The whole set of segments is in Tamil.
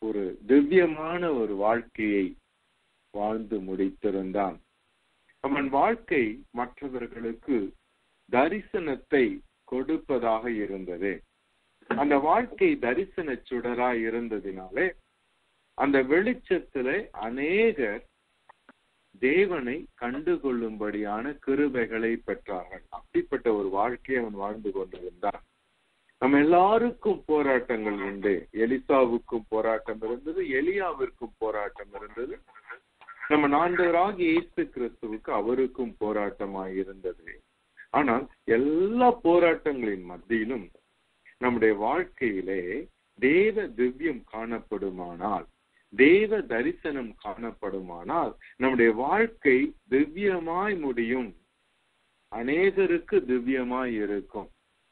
ஒரு திவ்யமான ஒரு வாழ்க்கையை வாழ்ந்து முடித்திருந்தான் அவன் வாழ்க்கை மற்றவர்களுக்கு தரிசனத்தை கொடுப்பதாக இருந்தது அந்த வாழ்க்கை தரிசன சுடராய் இருந்ததினாலே அந்த வெளிச்சத்திலே அநேகர் தேவனை கண்டுகொள்ளும்படியான கிருபைகளை பெற்றார்கள் அப்படிப்பட்ட ஒரு வாழ்க்கையை அவன் வாழ்ந்து கொண்டிருந்தான் நம்ம எல்லாருக்கும் போராட்டங்கள் உண்டு எலிசாவுக்கும் போராட்டம் இருந்தது எலியாவிற்கும் போராட்டம் இருந்தது நம்ம நான்கராக இயேசு கிறிஸ்துவுக்கு அவருக்கும் போராட்டமாய் இருந்தது ஆனால் எல்லா போராட்டங்களின் மத்தியிலும் நம்முடைய வாழ்க்கையிலே தேவ திவ்யம் காணப்படுமானால் தேவ தரிசனம் காணப்படுமானால் நம்முடைய வாழ்க்கை திவ்யமாய் முடியும் அநேகருக்கு திவ்யமாய் இருக்கும்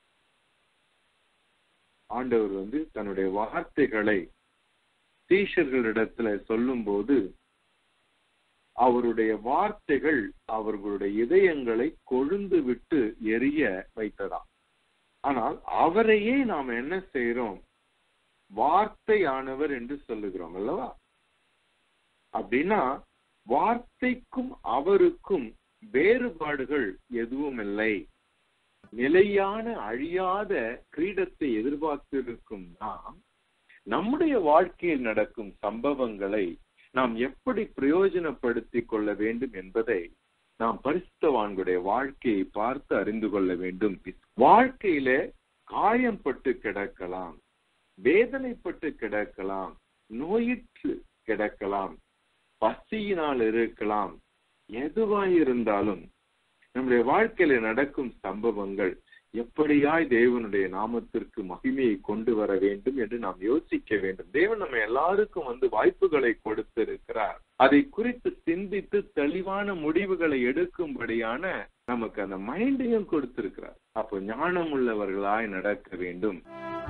ஆண்டவர் வந்து தன்னுடைய வார்த்தைகளை சீஷர்களிடத்துல சொல்லும் போது அவருடைய வார்த்தைகள் அவர்களுடைய இதயங்களை கொழுந்து விட்டு எரிய வைத்ததாம் ஆனால் அவரையே நாம் என்ன செய்யறோம் வார்த்தையானவர் என்று சொல்லுகிறோம் அல்லவா அப்படின்னா வார்த்தைக்கும் அவருக்கும் வேறுபாடுகள் எதுவும் இல்லை நிலையான அழியாத கிரீடத்தை எதிர்பார்த்திருக்கும் நாம் நம்முடைய வாழ்க்கையில் நடக்கும் சம்பவங்களை நாம் எப்படி பிரயோஜனப்படுத்திக் கொள்ள வேண்டும் என்பதை நாம் பரிசுத்தவான்களுடைய வாழ்க்கையை பார்த்து அறிந்து கொள்ள வேண்டும் வாழ்க்கையில காயம்பட்டு கிடக்கலாம் வேதனைப்பட்டு கிடக்கலாம் நோயிற்று கிடக்கலாம் பசியினால் இருக்கலாம் எதுவாய் இருந்தாலும் நம்முடைய வாழ்க்கையில நடக்கும் சம்பவங்கள் எப்படியாய் தேவனுடைய நாமத்திற்கு மகிமையை கொண்டு வர வேண்டும் என்று நாம் யோசிக்க வேண்டும் தேவன் நம்ம எல்லாருக்கும் வந்து வாய்ப்புகளை கொடுத்திருக்கிறார் அதை குறித்து சிந்தித்து தெளிவான முடிவுகளை எடுக்கும்படியான நமக்கு அந்த மைண்டையும் கொடுத்திருக்கிறார் அப்போ ஞானம் உள்ளவர்களாய் நடக்க வேண்டும்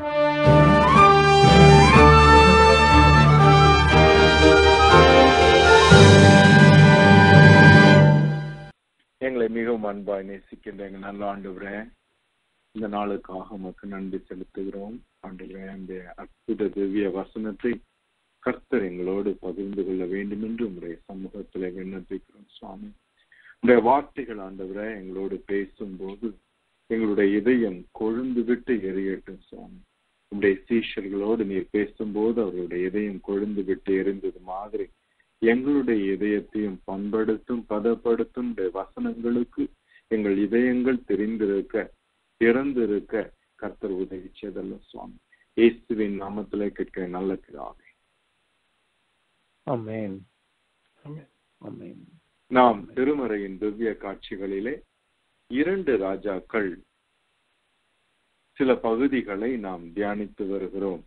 எங்களை மிகவும் அன்பாய் நேசிக்கின்ற எங்க நல்ல ஆண்டுகிறே இந்த நாளுக்காக உமக்கு நன்றி செலுத்துகிறோம் ஆண்டுகிறே அந்த அற்புத திவ்ய வசனத்தை கர்த்தர் எங்களோடு பகிர்ந்து கொள்ள வேண்டும் என்று உங்களுடைய சமூகத்தில் விண்ணப்பிக்கிறோம் சுவாமி உடைய வார்த்தைகள் ஆண்டவரை எங்களோடு பேசும்போது எங்களுடைய இதயம் கொழுந்து விட்டு எரியட்டும் சுவாமி உடைய சீஷர்களோடு நீர் பேசும்போது அவருடைய இதயம் கொழுந்து விட்டு எரிந்தது மாதிரி எங்களுடைய இதயத்தையும் பண்படுத்தும் பதப்படுத்தும் வசனங்களுக்கு எங்கள் இதயங்கள் தெரிந்திருக்க திறந்திருக்க கர்த்தர் உதவி செய்தல்ல சுவாமி இயேசுவின் நாமத்திலே கேட்க நல்ல பிதாவே Amen. Amen. நாம் திருமறையின் திவ்ய காட்சிகளிலே இரண்டு ராஜாக்கள் சில பகுதிகளை நாம் தியானித்து வருகிறோம்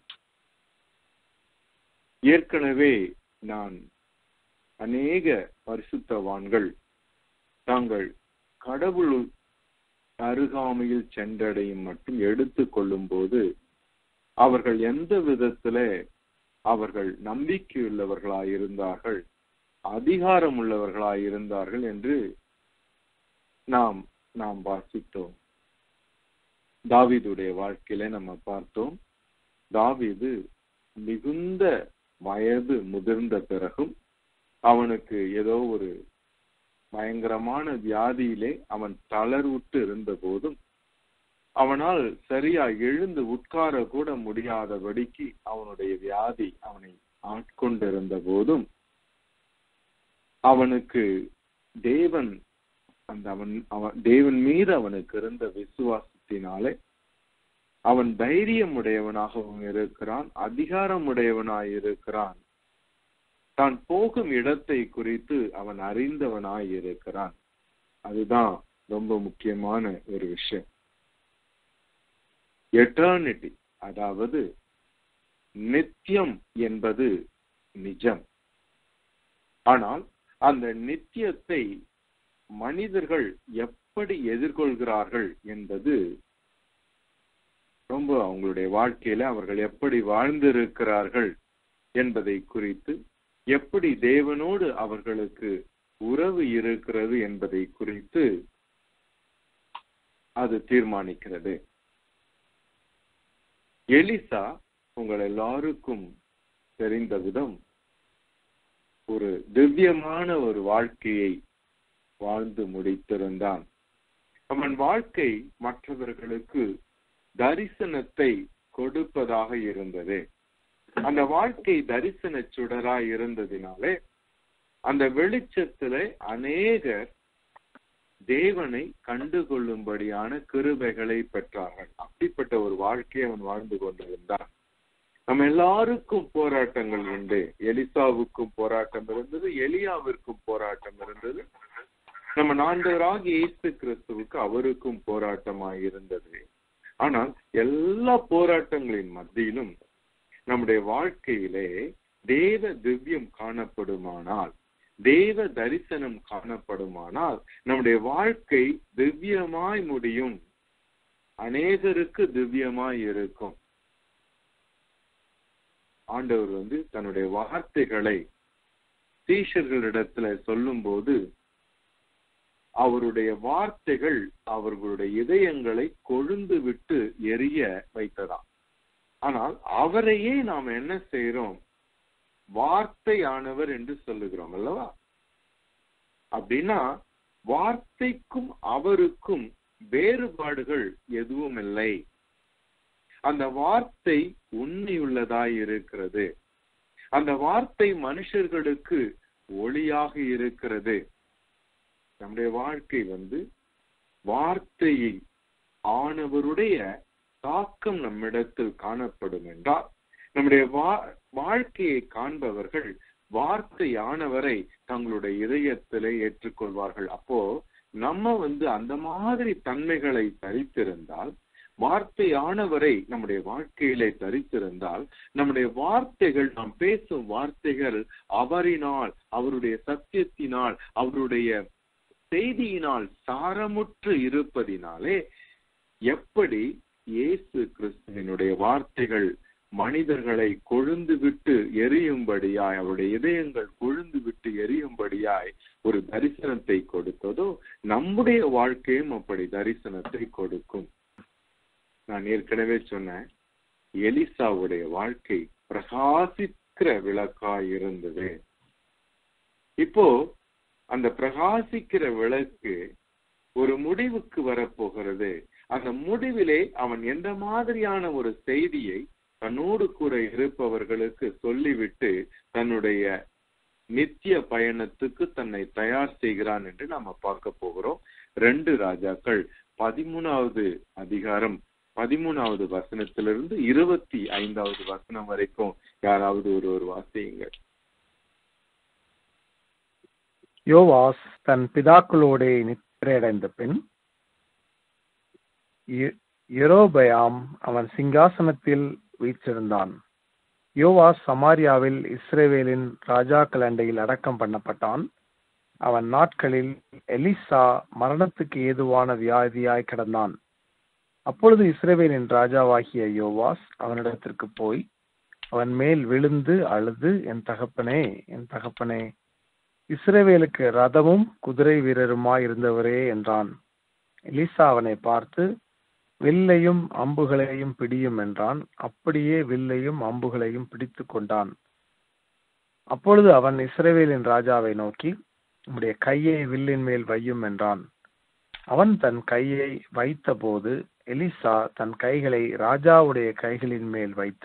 ஏற்கனவே நான் அநேக பரிசுத்தவான்கள் தாங்கள் கடவுள் அருகாமையில் சென்றடையும் மட்டும் எடுத்து கொள்ளும் போது அவர்கள் எந்த விதத்தில அவர்கள் நம்பிக்கையுள்ளவர்களாயிருந்தார்கள் அதிகாரம் உள்ளவர்களாயிருந்தார்கள் என்று நாம் நாம் வாசித்தோம் தாவீதுடைய வாழ்க்கையில நம்ம பார்த்தோம் தாவீது மிகுந்த வயது முதிர்ந்த பிறகும் அவனுக்கு ஏதோ ஒரு பயங்கரமான வியாதியிலே அவன் தளர்வுட்டு இருந்த போதும் அவனால் சரியா எழுந்து உட்கார கூட முடியாதபடிக்கு அவனுடைய வியாதி அவனை ஆட்கொண்டிருந்த போதும் அவனுக்கு தேவன் அந்த அவன் அவன் தேவன் மீது அவனுக்கு இருந்த விசுவாசத்தினாலே அவன் தைரியம் உடையவனாகவும் இருக்கிறான் அதிகாரம் உடையவனாய் இருக்கிறான் தான் போகும் இடத்தை குறித்து அவன் அறிந்தவனாய் இருக்கிறான் அதுதான் ரொம்ப முக்கியமான ஒரு விஷயம் எட்டர்னிட்டி அதாவது நித்தியம் என்பது நிஜம் ஆனால் அந்த நித்தியத்தை மனிதர்கள் எப்படி எதிர்கொள்கிறார்கள் என்பது ரொம்ப அவங்களுடைய வாழ்க்கையில அவர்கள் எப்படி வாழ்ந்திருக்கிறார்கள் என்பதை குறித்து எப்படி தேவனோடு அவர்களுக்கு உறவு இருக்கிறது என்பதை குறித்து அது தீர்மானிக்கிறது எலிசா உங்கள் எல்லாருக்கும் தெரிந்த விதம் ஒரு திவ்யமான ஒரு வாழ்க்கையை வாழ்ந்து முடித்திருந்தான் அவன் வாழ்க்கை மற்றவர்களுக்கு தரிசனத்தை கொடுப்பதாக இருந்தது அந்த வாழ்க்கை தரிசன சுடராய் இருந்ததினாலே அந்த வெளிச்சத்திலே அநேகர் தேவனை கண்டுகொள்ளும்படியான கிருபைகளை பெற்றார்கள் அப்படிப்பட்ட ஒரு வாழ்க்கையை அவன் வாழ்ந்து கொண்டிருந்தான் நம்ம எல்லாருக்கும் போராட்டங்கள் உண்டு எலிசாவுக்கும் போராட்டம் இருந்தது எலியாவிற்கும் போராட்டம் இருந்தது நம்ம நான்கராக இயேசு கிறிஸ்துவுக்கு அவருக்கும் போராட்டமாய் இருந்தது ஆனால் எல்லா போராட்டங்களின் மத்தியிலும் நம்முடைய வாழ்க்கையிலே தேவ திவ்யம் காணப்படுமானால் தேவ தரிசனம் காணப்படுமானால் நம்முடைய வாழ்க்கை திவ்யமாய் முடியும் அநேகருக்கு திவ்யமாய் இருக்கும் ஆண்டவர் வந்து தன்னுடைய வார்த்தைகளை சீஷர்களிடத்துல சொல்லும் போது அவருடைய வார்த்தைகள் அவர்களுடைய இதயங்களை கொழுந்து விட்டு எரிய வைத்ததாம் ஆனால் அவரையே நாம் என்ன செய்யறோம் வார்த்தையானவர் என்று சொல்லுகிறோம் அல்லவா அப்படின்னா வார்த்தைக்கும் அவருக்கும் வேறுபாடுகள் எதுவும் இல்லை அந்த வார்த்தை உண்மையுள்ளதாய் இருக்கிறது அந்த வார்த்தை மனுஷர்களுக்கு ஒளியாக இருக்கிறது நம்முடைய வாழ்க்கை வந்து வார்த்தையை ஆனவருடைய தாக்கம் நம்மிடத்தில் காணப்படும் என்றால் நம்முடைய வா வாழ்க்கையை காண்பவர்கள் வார்த்தையானவரை தங்களுடைய இதயத்திலே ஏற்றுக்கொள்வார்கள் அப்போ நம்ம வந்து அந்த மாதிரி தன்மைகளை தரித்திருந்தால் வார்த்தையானவரை நம்முடைய வாழ்க்கையிலே தரித்திருந்தால் நம்முடைய வார்த்தைகள் நாம் பேசும் வார்த்தைகள் அவரினால் அவருடைய சத்தியத்தினால் அவருடைய செய்தியினால் சாரமுற்று இருப்பதினாலே எப்படி இயேசு கிறிஸ்துவினுடைய வார்த்தைகள் மனிதர்களை கொழுந்து விட்டு எரியும்படியாய் அவருடைய இதயங்கள் கொழுந்து விட்டு எரியும்படியாய் ஒரு தரிசனத்தை கொடுத்ததோ நம்முடைய வாழ்க்கையும் அப்படி தரிசனத்தை கொடுக்கும் நான் ஏற்கனவே சொன்னேன் எலிசாவுடைய வாழ்க்கை பிரகாசிக்கிற விளக்காய் இருந்தது இப்போ அந்த பிரகாசிக்கிற விளக்கு ஒரு முடிவுக்கு வரப்போகிறது அந்த முடிவிலே அவன் எந்த மாதிரியான ஒரு செய்தியை தன்னோடு கூட இருப்பவர்களுக்கு சொல்லிவிட்டு தன்னுடைய நித்திய பயணத்துக்கு தன்னை தயார் செய்கிறான் என்று நாம பார்க்க போகிறோம் ரெண்டு ராஜாக்கள் பதிமூணாவது அதிகாரம் பதிமூணாவது வசனத்திலிருந்து இருபத்தி ஐந்தாவது வசனம் வரைக்கும் யாராவது ஒரு ஒரு வாசியுங்கள் யோவாஸ் தன் பிதாக்களோடே நித்திரையடைந்த பின் எரோபயாம் அவன் சிங்காசனத்தில் வீற்றிருந்தான் யோவாஸ் சமாரியாவில் இஸ்ரேவேலின் ராஜாக்கள் அண்டையில் அடக்கம் பண்ணப்பட்டான் அவன் நாட்களில் எலிசா மரணத்துக்கு ஏதுவான வியாதியாய் கிடந்தான் அப்பொழுது இஸ்ரேவேலின் ராஜாவாகிய யோவாஸ் அவனிடத்திற்கு போய் அவன் மேல் விழுந்து அழுது என் தகப்பனே என் தகப்பனே இஸ்ரேவேலுக்கு ரதமும் குதிரை வீரருமாய் இருந்தவரே என்றான் எலிசா அவனை பார்த்து வில்லையும் அம்புகளையும் பிடியும் என்றான் அப்படியே வில்லையும் அம்புகளையும் பிடித்து கொண்டான் அப்பொழுது அவன் இஸ்ரேவேலின் ராஜாவை நோக்கி உம்முடைய கையை வில்லின் மேல் வையும் என்றான் அவன் தன் கையை வைத்த போது எலிசா தன் கைகளை ராஜாவுடைய கைகளின் மேல் வைத்து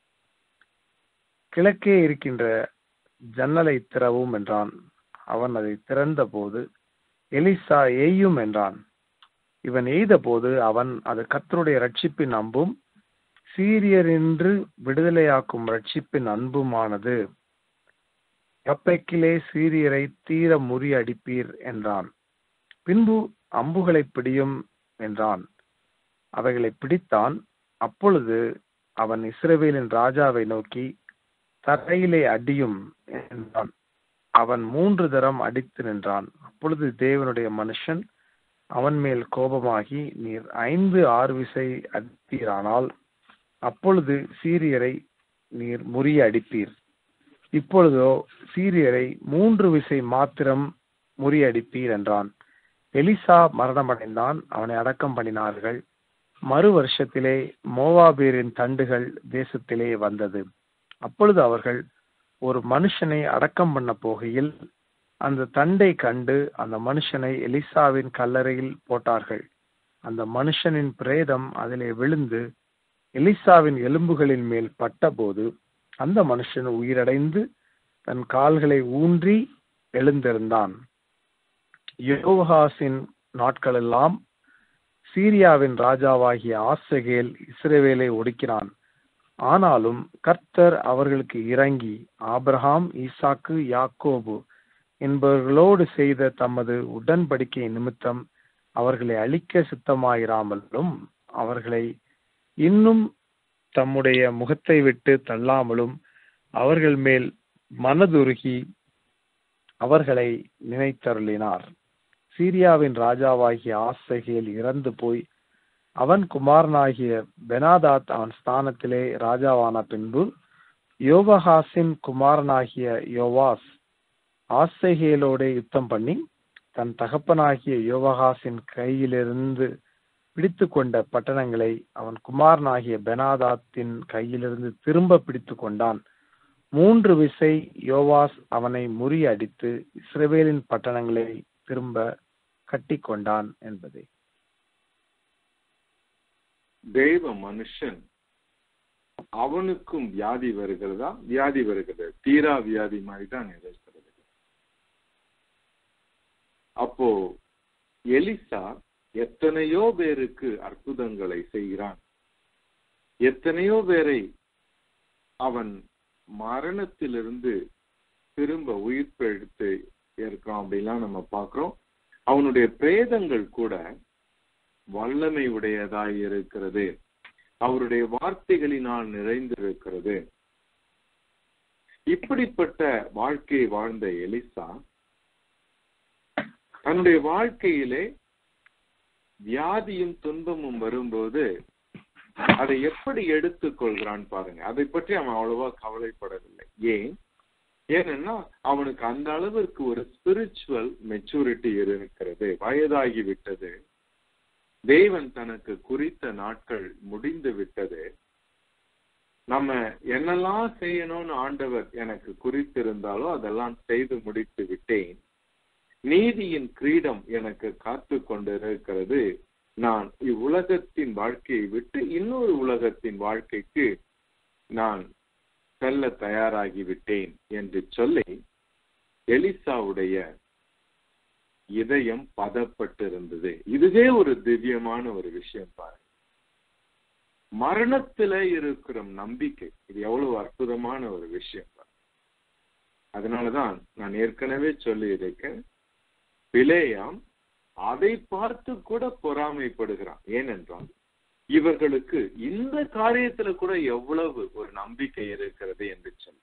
கிழக்கே இருக்கின்ற ஜன்னலை திறவும் என்றான் அவன் அதை திறந்த போது எலிசா எய்யும் என்றான் இவன் எய்த போது அவன் அது கத்தருடைய ரட்சிப்பின் அம்பும் சீரியரின்று விடுதலையாக்கும் ரட்சிப்பின் அன்புமானது எப்பைக்கிலே சீரியரை தீர முறி அடிப்பீர் என்றான் பின்பு அம்புகளை பிடியும் என்றான் அவைகளை பிடித்தான் அப்பொழுது அவன் இஸ்ரவேலின் ராஜாவை நோக்கி தரையிலே அடியும் என்றான் அவன் மூன்று தரம் அடித்து நின்றான் அப்பொழுது தேவனுடைய மனுஷன் அவன் மேல் கோபமாகி நீர் ஐந்து ஆறு விசை அடித்தீரானால் அப்பொழுது சீரியரை நீர் முறிய அடிப்பீர் இப்பொழுதோ சீரியரை மூன்று விசை மாத்திரம் முறியடிப்பீர் என்றான் எலிசா மரணமடைந்தான் அவனை அடக்கம் பண்ணினார்கள் மறு வருஷத்திலே மோவாபீரின் தண்டுகள் தேசத்திலே வந்தது அப்பொழுது அவர்கள் ஒரு மனுஷனை அடக்கம் பண்ண போகையில் அந்த தண்டை கண்டு அந்த மனுஷனை எலிசாவின் கல்லறையில் போட்டார்கள் அந்த மனுஷனின் பிரேதம் அதிலே விழுந்து எலிசாவின் எலும்புகளின் மேல் பட்டபோது அந்த மனுஷன் உயிரடைந்து தன் கால்களை ஊன்றி எழுந்திருந்தான் யோகாசின் நாட்களெல்லாம் சீரியாவின் ராஜாவாகிய ஆசகேல் இஸ்ரவேலை ஒடுக்கினான் ஆனாலும் கர்த்தர் அவர்களுக்கு இறங்கி ஆபிரகாம் ஈசாக்கு யாக்கோபு என்பவர்களோடு செய்த தமது உடன்படிக்கை நிமித்தம் அவர்களை அழிக்க சித்தமாயிராமலும் அவர்களை இன்னும் தம்முடைய முகத்தை விட்டு தள்ளாமலும் அவர்கள் மேல் மனதுருகி அவர்களை நினைத்தருளினார் சீரியாவின் ராஜாவாகிய ஆசகேல் இறந்து போய் அவன் குமாரனாகிய பெனாதாத் அவன் ஸ்தானத்திலே ராஜாவான பின்பு யோவஹாசின் குமாரனாகிய யோவாஸ் ஆசைகேலோட யுத்தம் பண்ணி தன் தகப்பனாகிய யோவஹாசின் கையிலிருந்து பிடித்து கொண்ட பட்டணங்களை அவன் குமாரனாகிய பெனாதாத்தின் கையிலிருந்து திரும்ப பிடித்து கொண்டான் மூன்று விசை யோவாஸ் அவனை முறியடித்து இஸ்ரவேலின் பட்டணங்களை திரும்ப கட்டி கொண்டான் என்பதே தெய்வ மனுஷன் அவனுக்கும் வியாதி வருகிறதா வியாதி வருகிறது தீரா வியாதி மாதிரி தான் இருக்கிறது அப்போ எலிசா எத்தனையோ பேருக்கு அற்புதங்களை செய்கிறான் எத்தனையோ பேரை அவன் மரணத்திலிருந்து திரும்ப உயிர்ப்பெடுத்து இருக்கான் அப்படிலாம் நம்ம பார்க்கிறோம் அவனுடைய பிரேதங்கள் கூட வல்லமை உடையதாய் இருக்கிறது அவருடைய வார்த்தைகளினால் நிறைந்திருக்கிறது இப்படிப்பட்ட வாழ்க்கையை வாழ்ந்த எலிசா தன்னுடைய வாழ்க்கையிலே வியாதியும் துன்பமும் வரும்போது அதை எப்படி எடுத்துக்கொள்கிறான் பாருங்க அதை பற்றி அவன் அவ்வளவா கவலைப்படவில்லை ஏன் ஏனென்னா அவனுக்கு அந்த அளவிற்கு ஒரு ஸ்பிரிச்சுவல் மெச்சூரிட்டி இருக்கிறது வயதாகி விட்டது தேவன் தனக்கு குறித்த நாட்கள் முடிந்து விட்டது நம்ம என்னெல்லாம் செய்யணும்னு ஆண்டவர் எனக்கு குறித்திருந்தாலோ அதெல்லாம் செய்து முடித்து விட்டேன் நீதியின் கிரீடம் எனக்கு காத்து கொண்டிருக்கிறது நான் இவ்வுலகத்தின் வாழ்க்கையை விட்டு இன்னொரு உலகத்தின் வாழ்க்கைக்கு நான் செல்ல தயாராகி விட்டேன் என்று சொல்லி எலிசாவுடைய இதயம் பதப்பட்டிருந்தது இதுவே ஒரு திவ்யமான ஒரு விஷயம் பாருங்க மரணத்துல இருக்கிற நம்பிக்கை இது எவ்வளவு அற்புதமான ஒரு விஷயம் அதனாலதான் நான் ஏற்கனவே சொல்லி இருக்கேன் பிளேயாம் அதை பார்த்து கூட பொறாமைப்படுகிறான் ஏனென்றால் இவர்களுக்கு இந்த காரியத்துல கூட எவ்வளவு ஒரு நம்பிக்கை இருக்கிறது என்று சொல்லி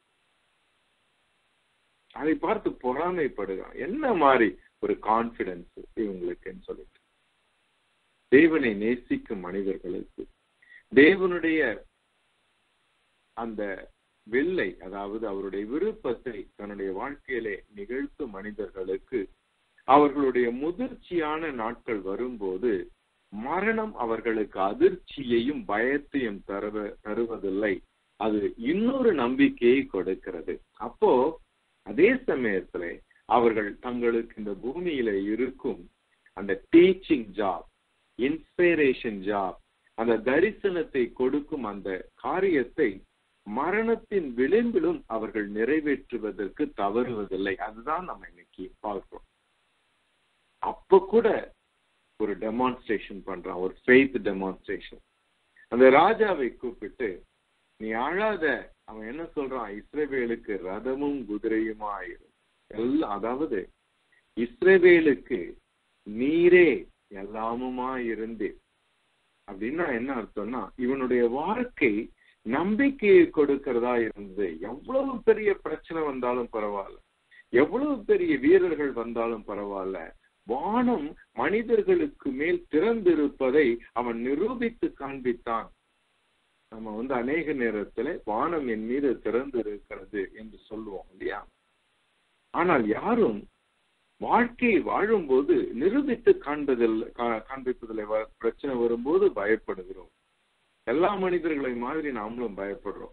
அதை பார்த்து பொறாமைப்படுகிறான் என்ன மாதிரி ஒரு கான்பிடன்ஸ் இவங்களுக்குன்னு சொல்லிட்டு தேவனை நேசிக்கும் மனிதர்களுக்கு தேவனுடைய அந்த வெள்ளை அதாவது அவருடைய விருப்பத்தை தன்னுடைய வாழ்க்கையிலே நிகழ்த்தும் மனிதர்களுக்கு அவர்களுடைய முதிர்ச்சியான நாட்கள் வரும்போது மரணம் அவர்களுக்கு அதிர்ச்சியையும் பயத்தையும் தருவ தருவதில்லை அது இன்னொரு நம்பிக்கையை கொடுக்கிறது அப்போ அதே சமயத்துல அவர்கள் தங்களுக்கு இந்த பூமியில இருக்கும் அந்த டீச்சிங் ஜாப் இன்ஸ்பிரேஷன் ஜாப் அந்த தரிசனத்தை கொடுக்கும் அந்த காரியத்தை மரணத்தின் விளிம்பிலும் அவர்கள் நிறைவேற்றுவதற்கு தவறுவதில்லை அதுதான் நம்ம இன்னைக்கு பார்க்கிறோம் அப்ப கூட ஒரு டெமான்ஸ்ட்ரேஷன் பண்றான் ஒரு ஃபெய்த் டெமான்ஸ்ட்ரேஷன் அந்த ராஜாவை கூப்பிட்டு நீ அழாத அவன் என்ன சொல்றான் இஸ்ரேவேலுக்கு ரதமும் குதிரையுமா ஆயிரும் எல்லாம் அதாவது இஸ்ரேவேலுக்கு நீரே எல்லாமுமா இருந்து அப்படின்னா என்ன அர்த்தம்னா இவனுடைய வாழ்க்கை நம்பிக்கையை கொடுக்கிறதா இருந்தது எவ்வளவு பெரிய பிரச்சனை வந்தாலும் பரவாயில்ல எவ்வளவு பெரிய வீரர்கள் வந்தாலும் பரவாயில்ல வானம் மனிதர்களுக்கு மேல் திறந்திருப்பதை அவன் நிரூபித்து காண்பித்தான் நம்ம வந்து அநேக நேரத்துல வானம் என் மீது திறந்து இருக்கிறது என்று சொல்லுவோம் இல்லையா ஆனால் யாரும் வாழ்க்கையை வாழும்போது நிரூபித்து காண்பதில் காண்பிப்பதில் பிரச்சனை வரும்போது பயப்படுகிறோம் எல்லா மனிதர்களை மாதிரி நாமளும் பயப்படுறோம்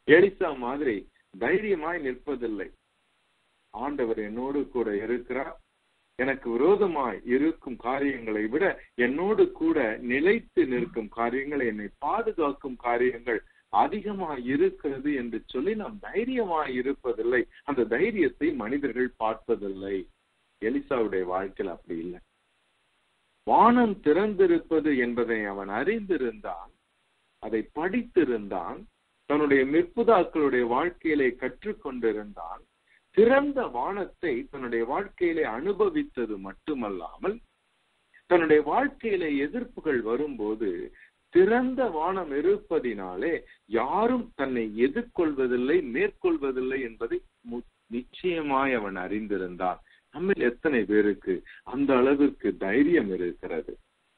எலிசா மாதிரி தைரியமாய் நிற்பதில்லை ஆண்டவர் என்னோடு கூட இருக்கிறார் எனக்கு விரோதமாய் இருக்கும் காரியங்களை விட என்னோடு கூட நிலைத்து நிற்கும் காரியங்கள் என்னை பாதுகாக்கும் காரியங்கள் அதிகமாய் இருக்கிறது என்று சொல்லி நாம் தைரியமாய் இருப்பதில்லை அந்த தைரியத்தை மனிதர்கள் பார்ப்பதில்லை எலிசாவுடைய வாழ்க்கையில் அப்படி இல்லை வானம் திறந்திருப்பது என்பதை அவன் அறிந்திருந்தான் அதை படித்திருந்தான் தன்னுடைய மிற்புதாக்களுடைய வாழ்க்கையிலே கற்றுக்கொண்டிருந்தான் திறந்த வானத்தை தன்னுடைய வாழ்க்கையிலே அனுபவித்தது மட்டுமல்லாமல் தன்னுடைய வாழ்க்கையிலே எதிர்ப்புகள் வரும்போது திறந்த வானம் இருப்பதினாலே யாரும் தன்னை எதிர்கொள்வதில்லை மேற்கொள்வதில்லை என்பதை நிச்சயமாய் அவன் அறிந்திருந்தான் நம்ம எத்தனை பேருக்கு அந்த அளவிற்கு தைரியம் இருக்கிறது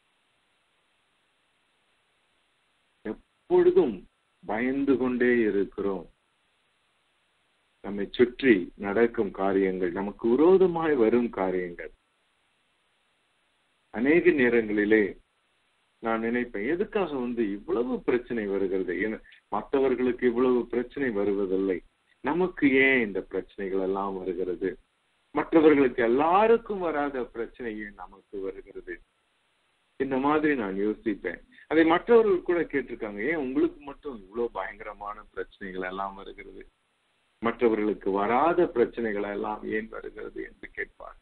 எப்பொழுதும் பயந்து கொண்டே இருக்கிறோம் நம்மை சுற்றி நடக்கும் காரியங்கள் நமக்கு விரோதமாய் வரும் காரியங்கள் அநேக நேரங்களிலே நான் நினைப்பேன் எதுக்காக வந்து இவ்வளவு பிரச்சனை வருகிறது மற்றவர்களுக்கு இவ்வளவு பிரச்சனை வருவதில்லை நமக்கு ஏன் இந்த பிரச்சனைகள் எல்லாம் வருகிறது மற்றவர்களுக்கு எல்லாருக்கும் வராத பிரச்சனை ஏன் நமக்கு வருகிறது இந்த மாதிரி நான் யோசிப்பேன் அதை மற்றவர்கள் கூட கேட்டிருக்காங்க ஏன் உங்களுக்கு மட்டும் இவ்வளவு பயங்கரமான பிரச்சனைகள் எல்லாம் வருகிறது மற்றவர்களுக்கு வராத பிரச்சனைகள் எல்லாம் ஏன் வருகிறது என்று கேட்பார்கள்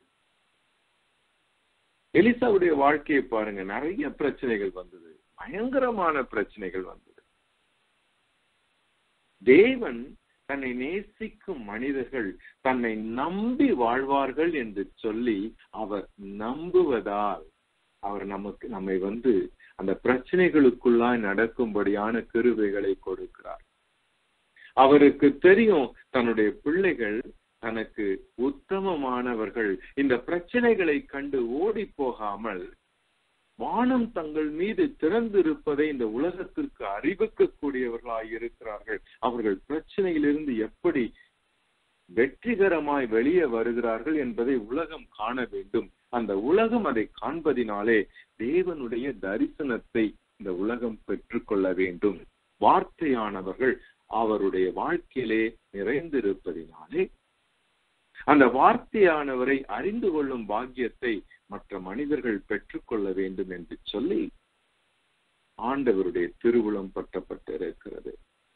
எலிசாவுடைய வாழ்க்கையை பாருங்க நிறைய பிரச்சனைகள் வந்தது பயங்கரமான பிரச்சனைகள் வந்தது தேவன் தன்னை நேசிக்கும் மனிதர்கள் தன்னை நம்பி வாழ்வார்கள் என்று சொல்லி அவர் நம்புவதால் அவர் நமக்கு நம்மை வந்து அந்த பிரச்சனைகளுக்குள்ளாய் நடக்கும்படியான கிருவைகளை கொடுக்கிறார் அவருக்கு தெரியும் தன்னுடைய பிள்ளைகள் தனக்கு உத்தமமானவர்கள் இந்த பிரச்சனைகளை கண்டு ஓடி போகாமல் வானம் தங்கள் மீது திறந்திருப்பதை இந்த உலகத்திற்கு அறிவிக்க கூடியவர்களாய் இருக்கிறார்கள் அவர்கள் பிரச்சனையிலிருந்து எப்படி வெற்றிகரமாய் வெளியே வருகிறார்கள் என்பதை உலகம் காண வேண்டும் அந்த உலகம் அதை காண்பதினாலே தேவனுடைய தரிசனத்தை இந்த உலகம் பெற்றுக்கொள்ள வேண்டும் வார்த்தையானவர்கள் அவருடைய வாழ்க்கையிலே நிறைந்திருப்பதினாலே அந்த வார்த்தையானவரை அறிந்து கொள்ளும் பாக்கியத்தை மற்ற மனிதர்கள் பெற்றுக்கொள்ள வேண்டும் என்று சொல்லி ஆண்டவருடைய திருவுளம் பட்டப்பட்டிருக்கிறது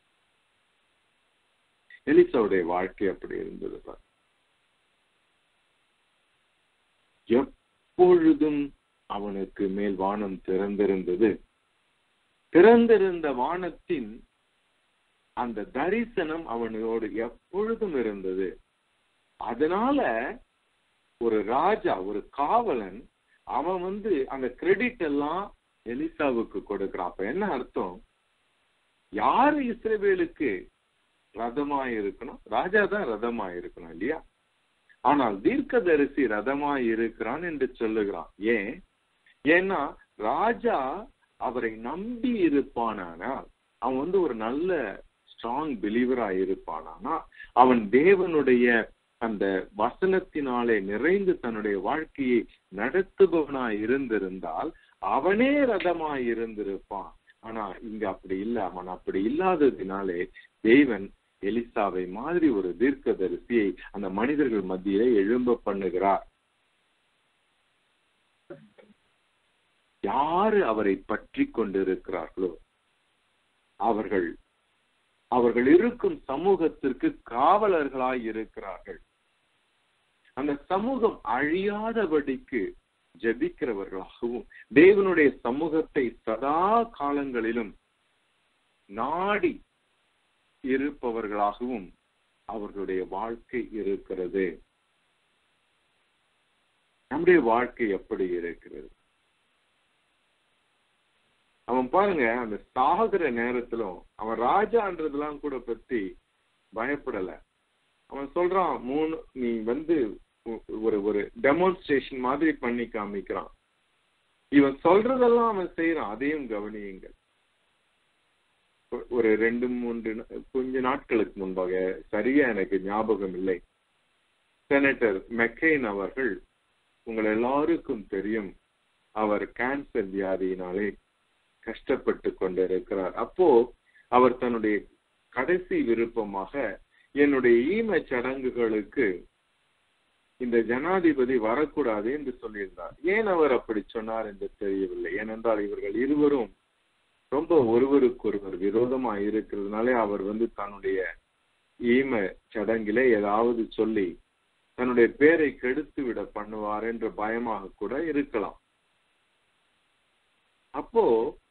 எலிசாவுடைய வாழ்க்கை அப்படி இருந்தது எப்பொழுதும் அவனுக்கு மேல் வானம் திறந்திருந்தது திறந்திருந்த வானத்தின் அந்த தரிசனம் அவனோடு எப்பொழுதும் இருந்தது அதனால ஒரு ராஜா ஒரு காவலன் அவன் வந்து அந்த கிரெடிட் எல்லாம் எலிசாவுக்கு கொடுக்கிறான் அப்ப என்ன அர்த்தம் யாரு இஸ்ரேவேலுக்கு ரதமா இருக்கணும் ராஜா தான் ரதமா இருக்கணும் இல்லையா ஆனால் தீர்க்கதரிசி ரதமா இருக்கிறான் என்று சொல்லுகிறான் ஏன் ஏன்னா ராஜா அவரை நம்பி இருப்பானானால் அவன் வந்து ஒரு நல்ல ஸ்ட்ராங் பிலீவரா இருப்பானானா அவன் தேவனுடைய அந்த வசனத்தினாலே நிறைந்து தன்னுடைய வாழ்க்கையை நடத்துபவனாய் இருந்திருந்தால் அவனே ரதமாய் இருந்திருப்பான் ஆனா இங்க அப்படி இல்லை அவன் அப்படி இல்லாததினாலே தேவன் எலிசாவை மாதிரி ஒரு தீர்க்கதரிசியை அந்த மனிதர்கள் மத்தியிலே எழும்ப பண்ணுகிறார் யாரு அவரை பற்றி கொண்டிருக்கிறார்களோ அவர்கள் அவர்கள் இருக்கும் சமூகத்திற்கு காவலர்களாய் இருக்கிறார்கள் அந்த சமூகம் அழியாதபடிக்கு ஜெபிக்கிறவர்களாகவும் தேவனுடைய சமூகத்தை சதா காலங்களிலும் நாடி இருப்பவர்களாகவும் அவர்களுடைய வாழ்க்கை இருக்கிறது நம்முடைய வாழ்க்கை எப்படி இருக்கிறது அவன் பாருங்க அந்த சாகுற நேரத்திலும் அவன் ராஜான்றதெல்லாம் கூட பத்தி பயப்படல அவன் சொல்றான் மூணு நீ வந்து ஒரு ஒரு டெமான்ஸ்ட்ரேஷன் மாதிரி பண்ணி காமிக்கிறான் இவன் சொல்றதெல்லாம் அவன் செய்யறான் அதையும் கவனியுங்கள் ஒரு ரெண்டு மூன்று கொஞ்ச நாட்களுக்கு முன்பாக சரியா எனக்கு ஞாபகம் இல்லை செனட்டர் மெக்கெயின் அவர்கள் உங்கள் எல்லாருக்கும் தெரியும் அவர் கேன்சர் வியாதியினாலே கஷ்டப்பட்டு கொண்டிருக்கிறார் அப்போ அவர் தன்னுடைய கடைசி விருப்பமாக என்னுடைய ஈம சடங்குகளுக்கு இந்த ஜனாதிபதி வரக்கூடாது என்று சொல்லியிருந்தார் ஏன் அவர் அப்படி சொன்னார் என்று தெரியவில்லை ஏனென்றால் இவர்கள் இருவரும் ரொம்ப ஒருவருக்கொருவர் விரோதமா இருக்கிறதுனாலே அவர் வந்து தன்னுடைய ஈம சடங்கிலே ஏதாவது சொல்லி தன்னுடைய பேரை கெடுத்து விட பண்ணுவார் என்ற பயமாக கூட இருக்கலாம் அப்போ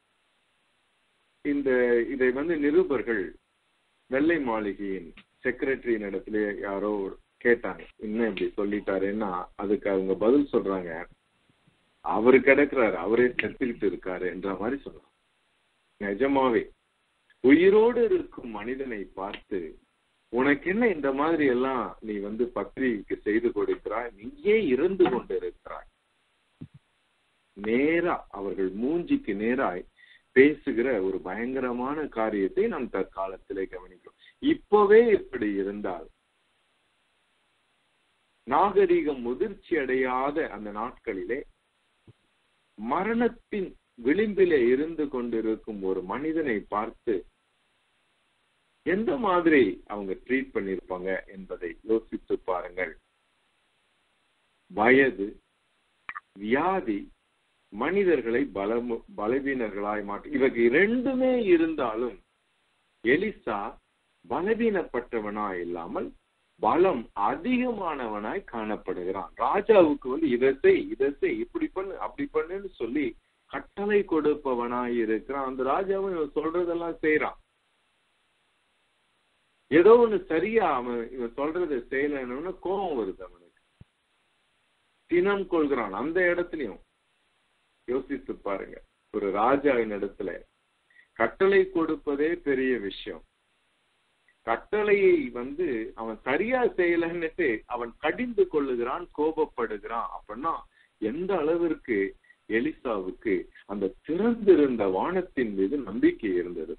இந்த இதை வந்து நிருபர்கள் வெள்ளை மாளிகையின் செக்ரட்டரியின் இடத்துல யாரோ கேட்டாங்க இன்னும் இப்படி சொல்லிட்டாருன்னா அதுக்கு அவங்க பதில் சொல்றாங்க அவரு கிடக்குறாரு அவரே செத்துக்கிட்டு இருக்காரு என்ற மாதிரி சொல்றாங்க நிஜமாவே உயிரோடு இருக்கும் மனிதனை பார்த்து உனக்கு என்ன இந்த மாதிரி எல்லாம் நீ வந்து பத்திரிகைக்கு செய்து கொடுக்கிறாய் நீயே இறந்து கொண்டு இருக்கிறாய் நேரா அவர்கள் மூஞ்சிக்கு நேராய் பேசுகிற ஒரு பயங்கரமான காரியத்தை நாம் தற்காலத்திலே கவனிக்கிறோம் இப்பவே இப்படி இருந்தால் நாகரிகம் முதிர்ச்சி அடையாத அந்த நாட்களிலே மரணத்தின் விளிம்பிலே இருந்து கொண்டிருக்கும் ஒரு மனிதனை பார்த்து எந்த மாதிரி அவங்க ட்ரீட் பண்ணிருப்பாங்க என்பதை யோசித்து பாருங்கள் வயது வியாதி மனிதர்களை பலம் பலவீனர்களாய் மாற்றி இவங்க இரண்டுமே இருந்தாலும் எலிசா பலவீனப்பட்டவனாய் இல்லாமல் பலம் அதிகமானவனாய் காணப்படுகிறான் ராஜாவுக்கு வந்து இதை செய் இதை செய் இப்படி பண்ணு அப்படி பண்ணுன்னு சொல்லி கட்டளை கொடுப்பவனாய் இருக்கிறான் அந்த ராஜாவும் இவன் சொல்றதெல்லாம் செய்யறான் ஏதோ ஒண்ணு சரியா அவன் இவன் சொல்றதை செய்யலன்னு கோபம் வருது அவனுக்கு தினம் கொள்கிறான் அந்த இடத்துலயும் யோசித்து பாருங்க ஒரு ராஜாவின் இடத்துல கட்டளை கொடுப்பதே பெரிய விஷயம் கட்டளையை வந்து அவன் சரியா செய்யலன்னுட்டு அவன் கடிந்து கொள்ளுகிறான் கோபப்படுகிறான் அப்படின்னா எந்த அளவிற்கு எலிசாவுக்கு அந்த திறந்திருந்த வானத்தின் மீது நம்பிக்கை இருந்தது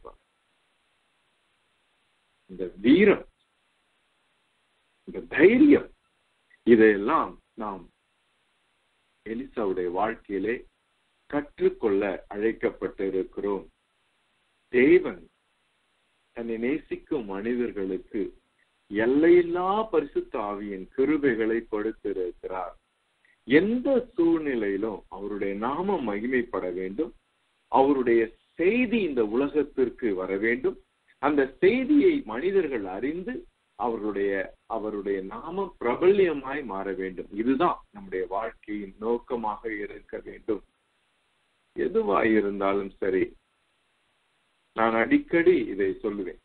இந்த வீரம் இந்த தைரியம் இதையெல்லாம் நாம் எலிசாவுடைய வாழ்க்கையிலே கற்றுக்கொள்ள அழைக்கப்பட்டு இருக்கிறோம் தேவன் தன்னை நேசிக்கும் மனிதர்களுக்கு எல்லையில்லா பரிசுத்த ஆவியின் கிருபைகளை கொடுத்திருக்கிறார் எந்த சூழ்நிலையிலும் அவருடைய நாமம் மகிமைப்பட வேண்டும் அவருடைய செய்தி இந்த உலகத்திற்கு வர வேண்டும் அந்த செய்தியை மனிதர்கள் அறிந்து அவர்களுடைய அவருடைய நாமம் பிரபல்யமாய் மாற வேண்டும் இதுதான் நம்முடைய வாழ்க்கையின் நோக்கமாக இருக்க வேண்டும் எதுவாய் இருந்தாலும் சரி நான் அடிக்கடி இதை சொல்லுவேன்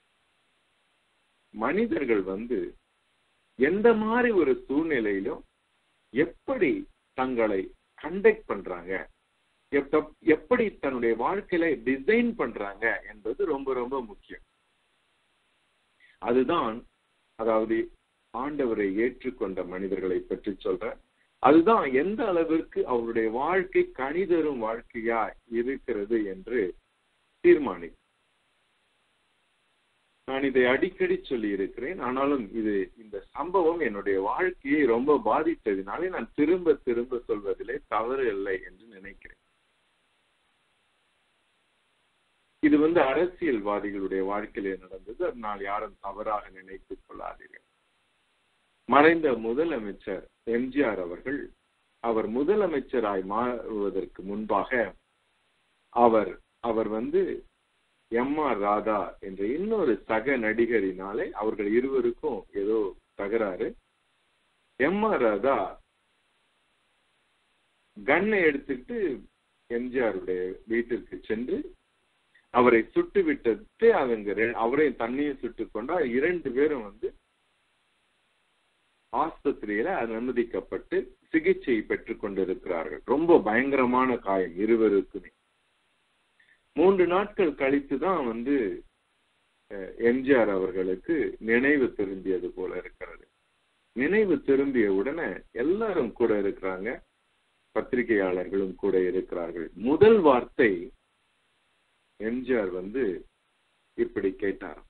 மனிதர்கள் வந்து எந்த மாதிரி ஒரு சூழ்நிலையிலும் எப்படி தங்களை கண்டக்ட் பண்றாங்க எப்படி தன்னுடைய வாழ்க்கையில டிசைன் பண்றாங்க என்பது ரொம்ப ரொம்ப முக்கியம் அதுதான் அதாவது ஆண்டவரை ஏற்றுக்கொண்ட மனிதர்களை பற்றி சொல்ற அதுதான் எந்த அளவிற்கு அவருடைய வாழ்க்கை கணிதரும் வாழ்க்கையா இருக்கிறது என்று தீர்மானிக்கும் நான் இதை அடிக்கடி சொல்லி இருக்கிறேன் ஆனாலும் இது இந்த சம்பவம் என்னுடைய வாழ்க்கையை ரொம்ப பாதித்ததினாலே நான் திரும்ப திரும்ப சொல்வதிலே தவறு இல்லை என்று நினைக்கிறேன் இது வந்து அரசியல்வாதிகளுடைய வாழ்க்கையிலே நடந்தது அதனால் யாரும் தவறாக நினைத்துக் கொள்ளாதீர்கள் மறைந்த முதலமைச்சர் எம்ஜிஆர் அவர்கள் அவர் முதலமைச்சராய் மாறுவதற்கு முன்பாக அவர் அவர் வந்து எம் ஆர் ராதா என்ற இன்னொரு சக நடிகரினாலே அவர்கள் இருவருக்கும் ஏதோ தகராறு எம் ஆர் ராதா கண்ணை எடுத்துக்கிட்டு எம்ஜிஆருடைய வீட்டிற்கு சென்று அவரை சுட்டு விட்டு அவங்க அவரையும் தண்ணியும் சுட்டு கொண்டா இரண்டு பேரும் வந்து ஆஸ்பத்திரியில அனுமதிக்கப்பட்டு சிகிச்சை பெற்றுக் கொண்டிருக்கிறார்கள் ரொம்ப பயங்கரமான காயம் இருவருக்குமே மூன்று நாட்கள் கழித்து தான் வந்து எம்ஜிஆர் அவர்களுக்கு நினைவு திரும்பியது போல இருக்கிறது நினைவு திரும்பிய உடனே எல்லாரும் கூட இருக்கிறாங்க பத்திரிகையாளர்களும் கூட இருக்கிறார்கள் முதல் வார்த்தை எம்ஜிஆர் வந்து இப்படி கேட்டார்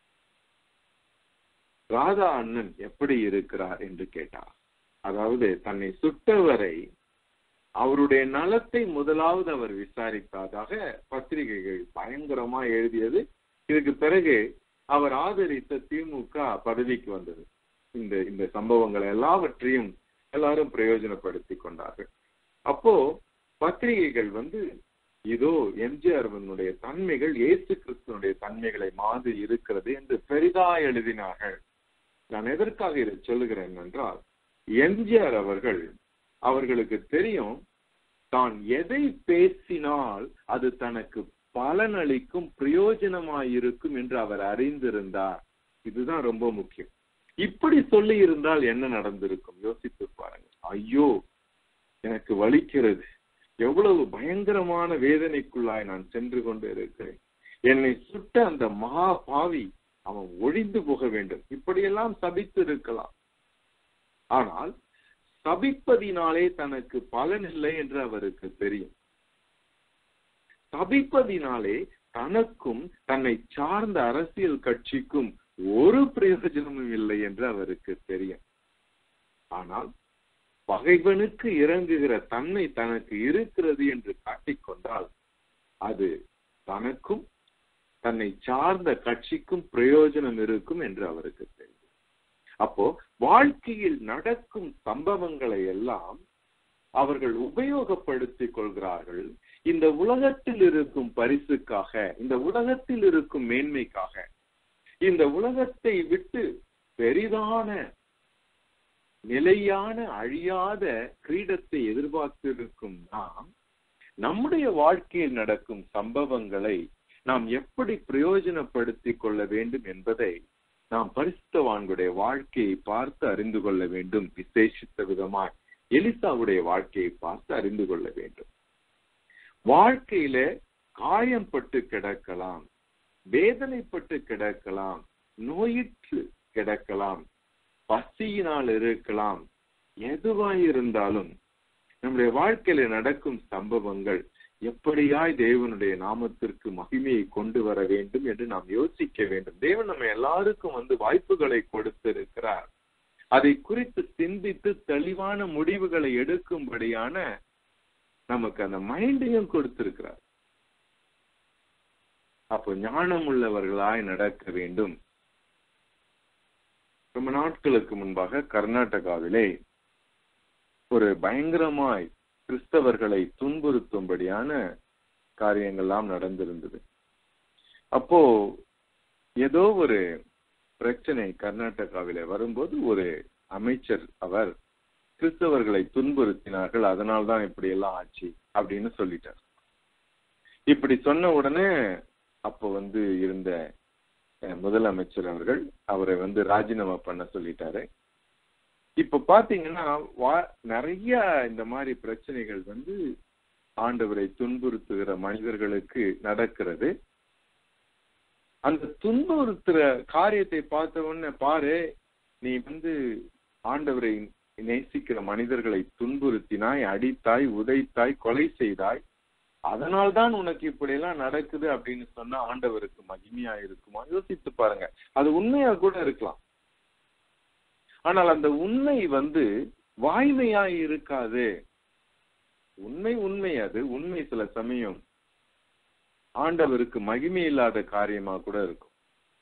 ராதா அண்ணன் எப்படி இருக்கிறார் என்று கேட்டார் அதாவது தன்னை சுட்டவரை அவருடைய நலத்தை முதலாவது அவர் விசாரித்ததாக பத்திரிகைகள் பயங்கரமா எழுதியது இதுக்கு பிறகு அவர் ஆதரித்த திமுக பதவிக்கு வந்தது இந்த இந்த சம்பவங்களை எல்லாவற்றையும் எல்லாரும் பிரயோஜனப்படுத்தி கொண்டார்கள் அப்போ பத்திரிகைகள் வந்து இதோ எம்ஜிஆர்வனுடைய தன்மைகள் இயேசு கிறிஸ்துவனுடைய தன்மைகளை மாதிரி இருக்கிறது என்று பெரிதா எழுதினார்கள் நான் எதற்காக இதை சொல்லுகிறேன் என்றால் எம்ஜிஆர் அவர்கள் அவர்களுக்கு தெரியும் தான் எதை பேசினால் அது தனக்கு பலனளிக்கும் பிரயோஜனமாயிருக்கும் என்று அவர் அறிந்திருந்தார் இதுதான் ரொம்ப முக்கியம் இப்படி சொல்லி இருந்தால் என்ன நடந்திருக்கும் யோசித்து பாருங்க ஐயோ எனக்கு வலிக்கிறது எவ்வளவு பயங்கரமான வேதனைக்குள்ளாய் நான் சென்று கொண்டு இருக்கிறேன் என்னை சுட்ட அந்த மகா பாவி அவன் ஒழிந்து போக வேண்டும் இப்படியெல்லாம் சபித்து இருக்கலாம் ஆனால் சபிப்பதினாலே தனக்கு பலன் இல்லை என்று அவருக்கு தெரியும் சபிப்பதினாலே தனக்கும் தன்னை சார்ந்த அரசியல் கட்சிக்கும் ஒரு பிரயோஜனமும் இல்லை என்று அவருக்கு தெரியும் ஆனால் பகைவனுக்கு இறங்குகிற தன்மை தனக்கு இருக்கிறது என்று காட்டிக்கொண்டால் அது தனக்கும் தன்னை சார்ந்த கட்சிக்கும் பிரயோஜனம் இருக்கும் என்று அவருக்கு தெரியும் அப்போ வாழ்க்கையில் நடக்கும் சம்பவங்களை எல்லாம் அவர்கள் உபயோகப்படுத்திக் கொள்கிறார்கள் இந்த உலகத்தில் இருக்கும் பரிசுக்காக இந்த உலகத்தில் இருக்கும் மேன்மைக்காக இந்த உலகத்தை விட்டு பெரிதான நிலையான அழியாத கிரீடத்தை எதிர்பார்த்திருக்கும் நாம் நம்முடைய வாழ்க்கையில் நடக்கும் சம்பவங்களை நாம் எப்படி பிரயோஜனப்படுத்திக் கொள்ள வேண்டும் என்பதை நாம் பரிசுத்தவான்களுடைய வாழ்க்கையை பார்த்து அறிந்து கொள்ள வேண்டும் விசேஷித்த விதமாய் எலிசாவுடைய வாழ்க்கையை பார்த்து அறிந்து கொள்ள வேண்டும் வாழ்க்கையில காயம்பட்டு கிடக்கலாம் வேதனைப்பட்டு கிடக்கலாம் நோயிற்று கிடக்கலாம் பசியினால் இருக்கலாம் எதுவாய் இருந்தாலும் நம்முடைய வாழ்க்கையில நடக்கும் சம்பவங்கள் எப்படியாய் தேவனுடைய நாமத்திற்கு மகிமையை கொண்டு வர வேண்டும் என்று நாம் யோசிக்க வேண்டும் தேவன் நம்ம எல்லாருக்கும் வந்து வாய்ப்புகளை கொடுத்திருக்கிறார் அதை குறித்து சிந்தித்து தெளிவான முடிவுகளை எடுக்கும்படியான நமக்கு அந்த மைண்டையும் கொடுத்திருக்கிறார் அப்போ ஞானம் உள்ளவர்களாய் நடக்க வேண்டும் ரொம்ப நாட்களுக்கு முன்பாக கர்நாடகாவிலே ஒரு பயங்கரமாய் கிறிஸ்தவர்களை துன்புறுத்தும்படியான காரியங்கள்லாம் நடந்திருந்தது அப்போ ஏதோ ஒரு பிரச்சனை கர்நாடகாவில வரும்போது ஒரு அமைச்சர் அவர் கிறிஸ்தவர்களை துன்புறுத்தினார்கள் அதனால்தான் இப்படி எல்லாம் ஆச்சு அப்படின்னு சொல்லிட்டார் இப்படி சொன்ன உடனே அப்போ வந்து இருந்த முதலமைச்சர் அவர்கள் அவரை வந்து ராஜினாமா பண்ண சொல்லிட்டாரு இப்ப பாத்தீங்கன்னா நிறைய இந்த மாதிரி பிரச்சனைகள் வந்து ஆண்டவரை துன்புறுத்துகிற மனிதர்களுக்கு நடக்கிறது அந்த துன்புறுத்துற காரியத்தை பார்த்த உடனே பாரு நீ வந்து ஆண்டவரை நேசிக்கிற மனிதர்களை துன்புறுத்தினாய் அடித்தாய் உதைத்தாய் கொலை செய்தாய் அதனால்தான் உனக்கு இப்படி எல்லாம் நடக்குது அப்படின்னு சொன்னா ஆண்டவருக்கு மகிமையா இருக்குமா யோசித்து பாருங்க அது உண்மையா கூட இருக்கலாம் ஆனால் அந்த உண்மை வந்து வாய்மையாய் இருக்காது உண்மை உண்மை அது உண்மை சில சமயம் ஆண்டவருக்கு மகிமை இல்லாத காரியமா கூட இருக்கும்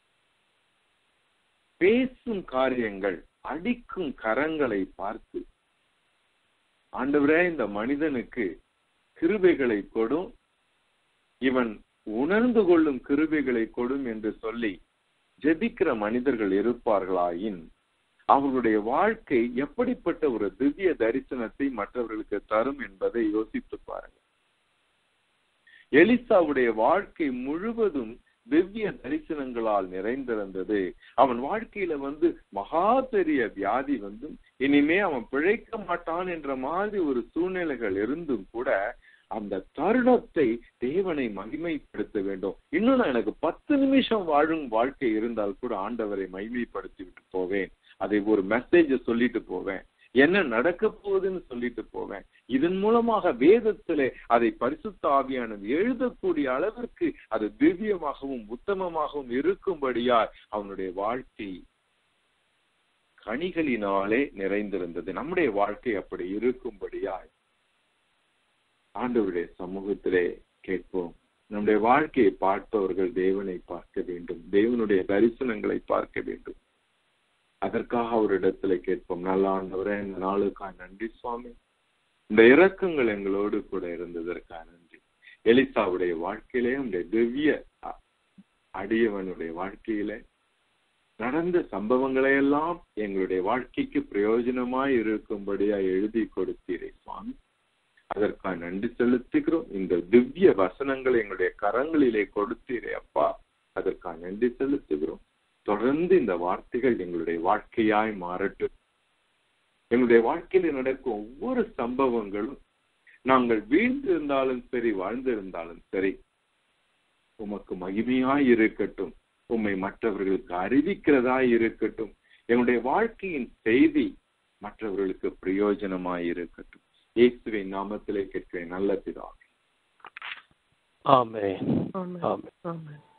பேசும் காரியங்கள் அடிக்கும் கரங்களை பார்த்து ஆண்டவரே இந்த மனிதனுக்கு கிருபைகளை கொடும் இவன் உணர்ந்து கொள்ளும் கிருபைகளை கொடும் என்று சொல்லி ஜெபிக்கிற மனிதர்கள் இருப்பார்களாயின் அவர்களுடைய வாழ்க்கை எப்படிப்பட்ட ஒரு திவ்ய தரிசனத்தை மற்றவர்களுக்கு தரும் என்பதை யோசித்து பாருங்க எலிசாவுடைய வாழ்க்கை முழுவதும் திவ்ய தரிசனங்களால் நிறைந்திருந்தது அவன் வாழ்க்கையில வந்து மகா பெரிய வியாதி வந்தும் இனிமே அவன் பிழைக்க மாட்டான் என்ற மாதிரி ஒரு சூழ்நிலைகள் இருந்தும் கூட அந்த தருணத்தை தேவனை மகிமைப்படுத்த வேண்டும் இன்னும் நான் எனக்கு பத்து நிமிஷம் வாழும் வாழ்க்கை இருந்தால் கூட ஆண்டவரை மகிமைப்படுத்தி விட்டு போவேன் அதை ஒரு மெசேஜ சொல்லிட்டு போவேன் என்ன நடக்க போகுதுன்னு சொல்லிட்டு போவேன் இதன் மூலமாக வேதத்திலே அதை பரிசுத்த ஆவியானது எழுதக்கூடிய அளவிற்கு அது திவ்யமாகவும் உத்தமமாகவும் இருக்கும்படியாய் அவனுடைய வாழ்க்கை கனிகளினாலே நிறைந்திருந்தது நம்முடைய வாழ்க்கை அப்படி இருக்கும்படியாய் ஆண்டவருடைய சமூகத்திலே கேட்போம் நம்முடைய வாழ்க்கையை பார்ப்பவர்கள் தேவனை பார்க்க வேண்டும் தேவனுடைய தரிசனங்களை பார்க்க வேண்டும் அதற்காக அவரிடத்துல கேட்போம் நல்ல ஆண்டவரே இந்த நாளுக்காக நன்றி சுவாமி இந்த இரக்கங்கள் எங்களோடு கூட இருந்ததற்காக நன்றி எலிசாவுடைய வாழ்க்கையிலே உடைய திவ்ய அ- அடியவனுடைய வாழ்க்கையிலே நடந்த சம்பவங்களை எல்லாம் எங்களுடைய வாழ்க்கைக்கு பிரயோஜனமாய் இருக்கும்படியா எழுதி கொடுத்தீரே சுவாமி அதற்காக நன்றி செலுத்துகிறோம் இந்த திவ்ய வசனங்களை எங்களுடைய கரங்களிலே கொடுத்தீரே அப்பா அதற்காக நன்றி செலுத்துகிறோம் தொடர்ந்து இந்த வார்த்தைகள் எங்களுடைய வாழ்க்கையாய் மாறட்டும் எங்களுடைய வாழ்க்கையில நடக்கும் ஒவ்வொரு சம்பவங்களும் நாங்கள் வீழ்ந்திருந்தாலும் சரி வாழ்ந்திருந்தாலும் சரி உமக்கு மகிமையாய் இருக்கட்டும் உம்மை மற்றவர்களுக்கு அறிவிக்கிறதாய் இருக்கட்டும் எங்களுடைய வாழ்க்கையின் செய்தி மற்றவர்களுக்கு பிரயோஜனமாய் இருக்கட்டும் இயேசுவின் நாமத்திலே கேட்கிறேன் நல்ல பிதாவே ஆமென் Amen. ஆமென் Amen.